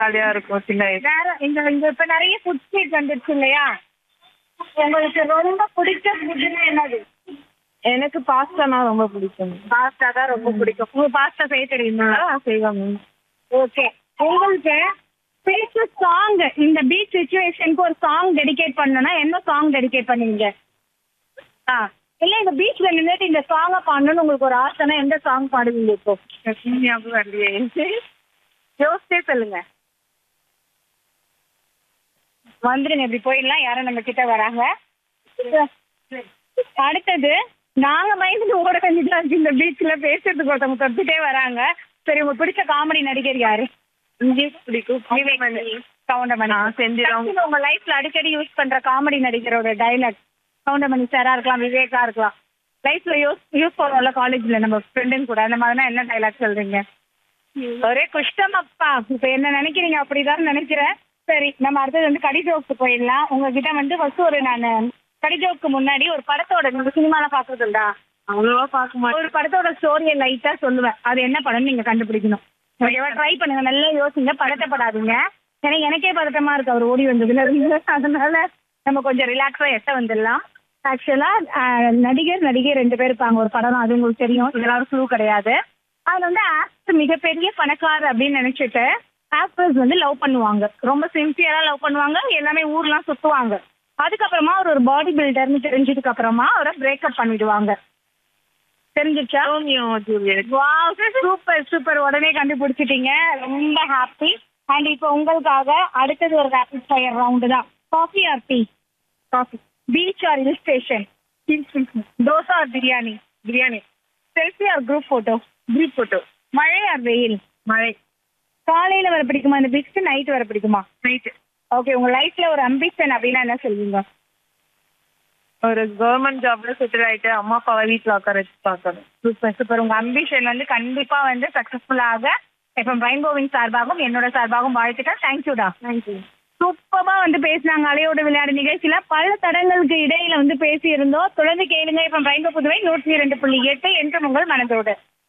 ஜாலியா இருக்கும் சின்ன வயசு வேற இந்த இந்த இப்ப நிறைய ஃபுட் ஸ்ட்ரீட் வந்துருச்சு இல்லையா உங்களுக்கு ரொம்ப பிடிச்ச ஃபுட்னா என்னது எனக்கு பாஸ்தானா ரொம்ப பிடிக்கும் பாஸ்தா தான் ரொம்ப பிடிக்கும் உங்களுக்கு பாஸ்தா செய்ய தெரியுமா செய்வாங்க ஓகே உங்களுக்கு பிடிச்ச சாங் இந்த பீச் சுச்சுவேஷனுக்கு ஒரு சாங் டெடிகேட் பண்ணணும்னா என்ன சாங் டெடிகேட் பண்ணுவீங்க ஆ இல்ல இந்த பீச்ல நின்னுட்டு இந்த சாங்க பாடணும்னு உங்களுக்கு ஒரு ஆசைனா எந்த சாங் பாடுவீங்க இப்போ ஞாபகம் வரலையே யோசிச்சே சொல்லுங்க வந்துருங்க இப்படி போயிடலாம் யாரும் நம்ம கிட்ட வராங்க அடுத்தது நாங்க பயந்துட்டு ஓட வேண்டியதா இருக்கு இந்த பீச்ல பேசுறதுக்கு ஒருத்தவங்க தொட்டுட்டே வராங்க சரி உங்க பிடிச்ச காமெடி நடிகர் யாரு இங்கிலீஷ் பிடிக்கும் கவுண்டமணி ஆ, செந்திலம். டக்குனு உங்க லைஃப்ல அடிக்கடி யூஸ் பண்ற காமெடி நடிகரோட டைலாக் கவுண்டமணி சாரா இருக்கலாம் விவேகா இருக்கலாம் லைஃப்ல யூஸ் யூஸ் பண்ணுவோம்ல காலேஜ்ல நம்ம ஃப்ரெண்டுங்க கூட அந்த மாதிரினா என்ன டைலாக் சொல்றீங்க ஒரே குஷ்டம் அப்பா இப்ப என்ன நினைக்கிறீங்க அப்படிதான் நினைக்கிறேன் சரி நம்ம அடுத்தது வந்து கடிஜோக்கு போயிடலாம் உங்ககிட்ட வந்து ஃபர்ஸ்ட் ஒரு நான் கடிஜோக்கு முன்னாடி ஒரு படத்தோட நீங்க சினிமால பாக்குறதுண்டா அவ்வளவா பார்க்க மாட்டேன் ஒரு படத்தோட ஸ்டோரியை லைட்டா சொல்லுவேன் அது என்ன படம்னு நீங்க கண்டுபிடிக்கணும் ஓகேவா ட்ரை பண்ணுங்க நல்லா யோசிங்க பதட்டப்படாதீங்க ஏன்னா எனக்கே பதட்டமா இருக்கு அவர் ஓடி வந்ததுல இருந்து அதனால நம்ம கொஞ்சம் ரிலாக்ஸா எட்ட வந்துடலாம் ஆக்சுவலா நடிகர் நடிகை ரெண்டு பேர் இருப்பாங்க ஒரு படம் அது உங்களுக்கு தெரியும் இதெல்லாம் க்ளூ கிடையாது அதுல வந்து ஆக்ட் மிகப்பெரிய பணக்காரர் அப்படின்னு நினைச்சிட்டு ஆக்டர்ஸ் வந்து லவ் பண்ணுவாங்க ரொம்ப சின்சியரா லவ் பண்ணுவாங்க எல்லாமே ஊர்லாம் சுத்துவாங்க அதுக்கப்புறமா அவர் ஒரு பாடி பில்டர்னு தெரிஞ்சதுக்கு அப்புறமா அவரை பிரேக்கப் பண்ணிடுவாங்க தெரிஞ்சிருச்சா Romeo Juliet wow super super உடனே கண்டுபிடிச்சிட்டீங்க ரொம்ப ஹாப்பி அண்ட் இப்போ உங்களுக்காக அடுத்தது ஒரு ரேபிட் ஃபயர் ரவுண்டு தான் coffee or tea coffee beach or hill station dosa or biryani biryani selfie or group photo group photo மழை ஆர் வெயில் மழை காலையில வர பிடிக்குமா இந்த பீச்சுக்கு நைட் வர பிடிக்குமா நைட்டு ஓகே உங்க லைஃப்ல ஒரு அம்பிஷன் அப்படின்னா என்ன சொல்வீங்க ஒரு கவர்மெண்ட் ஜாப்ல செட்டில் ஆயிட்டு அம்மா அப்பாவை வீட்டுல உட்கார வச்சு பார்க்கணும் சூப்பர் சூப்பர் உங்க அம்பிஷன் வந்து கண்டிப்பா வந்து சக்சஸ்ஃபுல்லாக இப்போ ரெயின்போவின் சார்பாகவும் என்னோட சார்பாகவும் வாழ்த்துக்கள் தேங்க்யூடா தேங்க்யூ சூப்பரா வந்து பேசினாங்க அலையோட விளையாடு நிகழ்ச்சியில பல தடங்களுக்கு இடையில வந்து பேசி இருந்தோம் தொடர்ந்து கேளுங்க இப்ப ரெயின்போ புதுவை நூற்றி இரண்டு புள்ளி எட்டு என்று உங்கள் மனதோடு